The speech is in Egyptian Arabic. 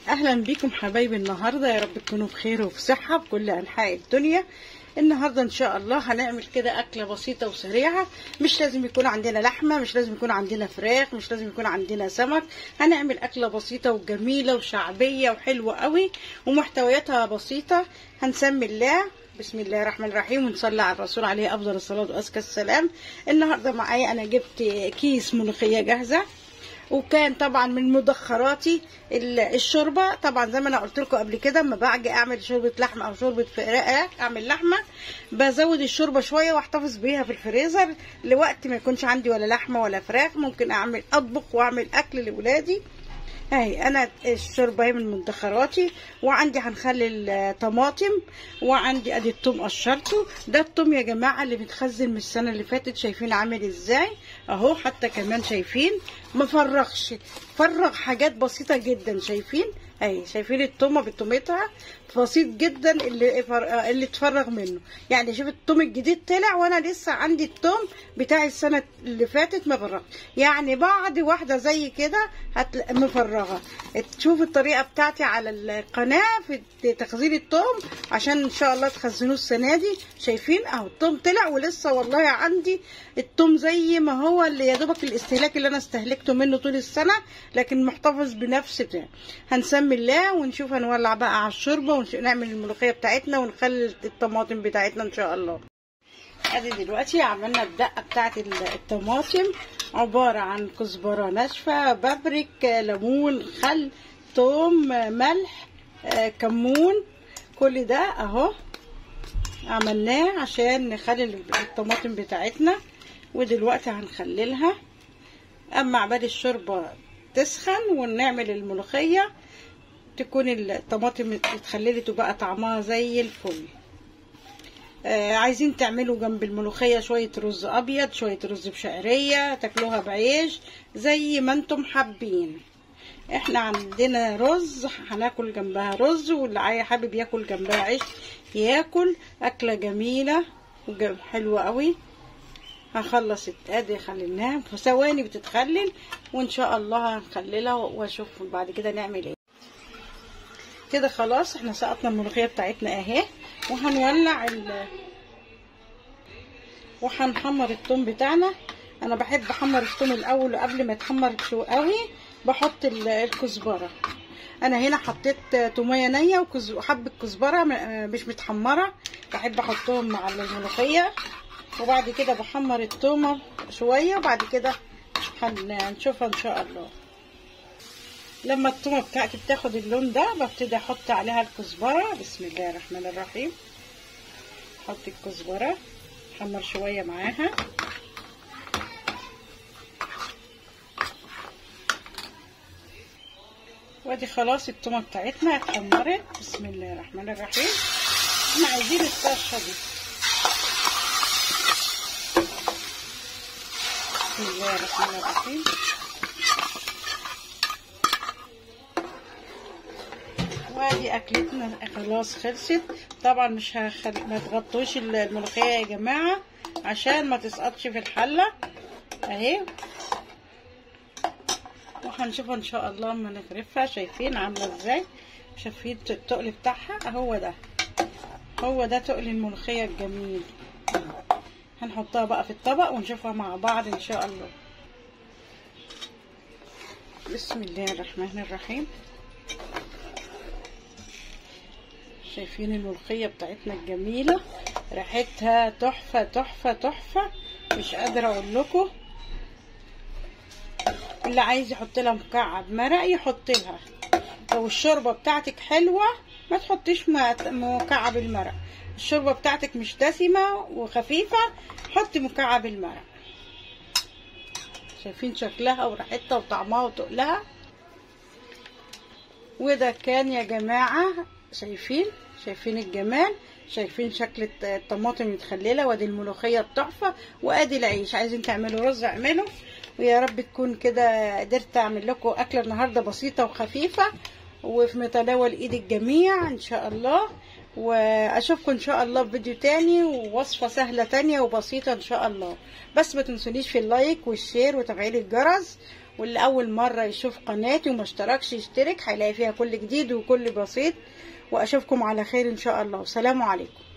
اهلا بيكم حبايبي النهارده يا رب تكونوا بخير وفي صحه بكل انحاء الدنيا النهارده ان شاء الله هنعمل كده اكله بسيطه وسريعه مش لازم يكون عندنا لحمه مش لازم يكون عندنا فراخ مش لازم يكون عندنا سمك هنعمل اكله بسيطه وجميله وشعبيه وحلوه قوي ومحتوياتها بسيطه هنسمي الله بسم الله الرحمن الرحيم ونصلي على الرسول عليه افضل الصلاه وازكى السلام النهارده معايا انا جبت كيس ملوخيه جاهزه وكان طبعا من مدخراتي الشوربه طبعا زي ما انا قلت لكم قبل كده اما باجي اعمل شوربه لحمه او شوربه فراخ اعمل لحمه بزود الشوربه شويه واحتفظ بيها في الفريزر لوقت ما يكونش عندي ولا لحمه ولا فراخ ممكن اعمل اطبخ واعمل اكل لاولادي اهي انا الشوربه هي من مدخراتي وعندي هنخلي طماطم وعندي ادي الثوم قشرته ده الثوم يا جماعه اللي متخزن من السنه اللي فاتت شايفين عامل ازاي اهو حتى كمان شايفين ما فرغش فرغ حاجات بسيطه جدا شايفين اهي شايفين التومه بتومتها بسيط جدا اللي اللي اتفرغ منه يعني شوف التوم الجديد طلع وانا لسه عندي التوم بتاع السنه اللي فاتت ما فرغ يعني بعد واحده زي كده هتلاقي مفرغه تشوف الطريقه بتاعتي على القناه في تخزين التوم عشان ان شاء الله تخزنوه السنه دي شايفين اهو التوم طلع ولسه والله عندي التوم زي ما هو اللي يا دوبك الاستهلاك اللي انا استهلكته منه طول السنه لكن محتفظ بنفس بتاعه هنسمي الله ونشوف هنولع بقى على الشوربه ونعمل الملوخيه بتاعتنا ونخلي الطماطم بتاعتنا ان شاء الله ادي دلوقتي عملنا الدقه بتاعت الطماطم عباره عن كزبره ناشفه بابريك ليمون خل توم ملح كمون كل ده اهو عملناه عشان نخلي الطماطم بتاعتنا ودلوقتي هنخللها اما عبال الشوربه تسخن ونعمل الملوخيه تكون الطماطم اتخللت وبقى طعمها زي الفل آه عايزين تعملوا جنب الملوخيه شويه رز ابيض شويه رز بشعريه تاكلوها بعيش زي ما انتم حابين احنا عندنا رز هناكل جنبها رز واللي حابب ياكل جنبها عيش ياكل اكله جميله وحلوه قوي هخلص ادي خليناها في ثواني بتتخلل وان شاء الله هنخللها واشوف بعد كده نعمل ايه كده خلاص احنا سقطنا الملوخيه بتاعتنا اهي وهنولع ال وهنحمر الثوم بتاعنا انا بحب احمر الثوم الاول قبل ما يتحمر شو قوي بحط الكزبره انا هنا حطيت توميه نيه وحبه كزبره مش متحمره بحب احطهم مع الملوخيه وبعد كده بحمر التومه شويه وبعد كده هنشوفها ان شاء الله لما التومه بتاعتي بتاخد اللون ده ببتدي احط عليها الكزبره بسم الله الرحمن الرحيم احط الكزبره احمر شويه معاها وادي خلاص التومه بتاعتنا اتحمرت بسم الله الرحمن الرحيم احنا عايزين الطشه دي بسم الله الرحمن الرحيم وادي اكلتنا خلاص خلصت طبعا مش هخل... ما تغطوش الملوخيه يا جماعه عشان ما تسقطش في الحله اهي وهنشوفها ان شاء الله اما نغرفها شايفين عامله ازاي شايفين التقل بتاعها اهو ده هو ده تقل الملوخيه الجميل هنحطها بقى في الطبق ونشوفها مع بعض ان شاء الله بسم الله الرحمن الرحيم شايفين الملوخيه بتاعتنا الجميله ريحتها تحفه تحفه تحفه مش قادره اقول لكم اللي عايز يحط لها مكعب مرق يحط لها لو الشوربه بتاعتك حلوه ما تحطيش مكعب المرق الشوربه بتاعتك مش دسمه وخفيفه حطي مكعب المرق شايفين شكلها وريحتها وطعمها وتقلها وده كان يا جماعه شايفين شايفين الجمال شايفين شكل الطماطم متخلله وادي الملوخيه التحفه وادي العيش عايزين تعملوا رز اعملوا ويا رب تكون كده قدرت اعمل لكم اكله النهارده بسيطه وخفيفه وفي متناول ايد الجميع ان شاء الله واشوفكم ان شاء الله في فيديو تاني ووصفه سهله تانية وبسيطه ان شاء الله بس ما تنسونيش في اللايك والشير وتفعيل الجرس واللي اول مره يشوف قناتي وما اشتركش يشترك هيلاقي فيها كل جديد وكل بسيط واشوفكم على خير ان شاء الله والسلام عليكم